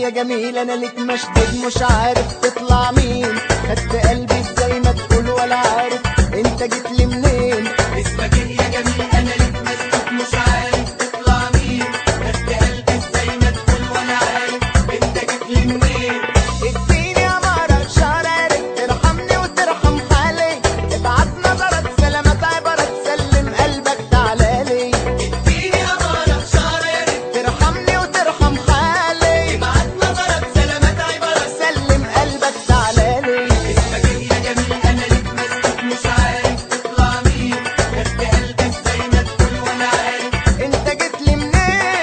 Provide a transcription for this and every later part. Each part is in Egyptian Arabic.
يا جميل انا ليك مشدود مش عارف تطلع مين خدت قلبي ازاي ما تقول ولا عارف انت جيت لي منين اسمك ايه يا جميل انا ليك مسكوت مش عارف تطلع مين خدت قلبي ازاي ما تقول ولا عارف انت جيت لي منين اديني يا مرة شرارك ترحمني وترحم حالي ابعت نظرك سلامات عبرك سلم قلبك تعالالي اديني امارة شعرك ترحمني وترحم حالي ابعت نظرك سلامات عبرك سلم قلبك تعالالي اسمك ايه يا جميل انا ليك مسكوت مش عارف تطلع مين خدت قلبي ازاي ما تقول ولا عارف انت جيت لي منين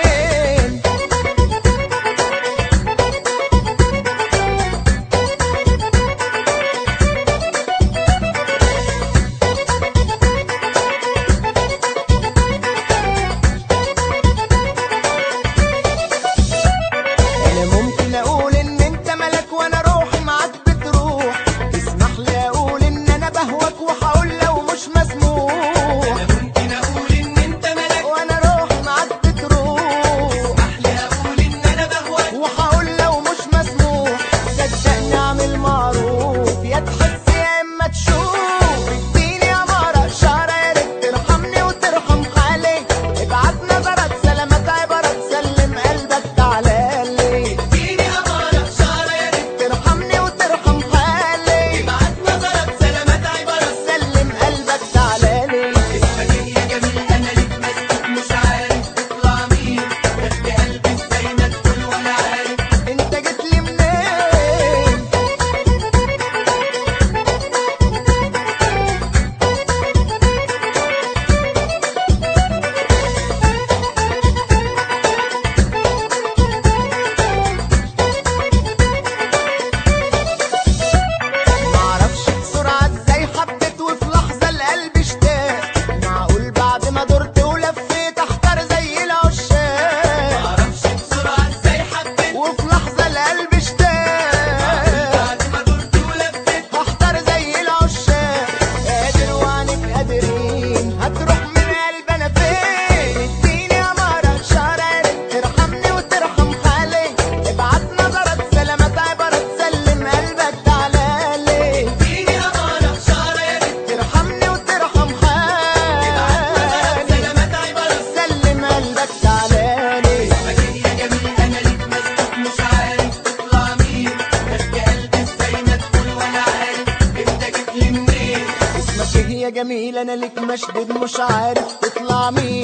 انا ممكن اقول ان انت ملك وانا روحي معاك بتروح اسمح لي اقول ان انا بهوك وهقول لو مش مسموح انا ممكن اقول ان انت ملك وانا روحي معاك بتروح اسمح لي اقول ان انا بهواك وهقول لو مش مسموح صدقني اعمل معروف يا تحس يا اما تشوف اديني يا مرة شعرك ترحمني وترحم حالي ابعت نظرك سلامات عبرك سلم قلبك تعالالي اديني امارة شعرك ترحمني وترحم حالي ابعت نظرك سلامات عبرك سلم قلبك تعالالي اسمك ايه يا جميل انا ليك مسكوت مش عارف تطلع مين خدت قلبي ازاي ما تقول ولا عارف انت جيت لي منين معرفش بسرعة ازاي حبيت وفي لحظة القلب اشتاق معقول بعد ما دورت ولفيت احتار زي العشاق معرفش بسرعة ازاي حبيت وفي لحظة القلب اشتاق بعد ما دورت ولفيت هختار زي العشاق قادر وعنك قادرين هتروح من قلب انا فين اديني يا مرة شعرك ترحمني وترحم حالي ابعت نظرك سلامات عبرك سلم قلبك تعالالي اديني امارة شعرك ترحمني وترحم حالي سلامات عبرك سلم قلبك تعالالي اسمك ايه يا جميل انا ليك مسكوت مش عارف تطلع مين خدت قلبي ازاي ما تقول ولا عارف انت جيت لي منين اسمك ايه يا جميل انا ليك مشدود مش عارف تطلع مين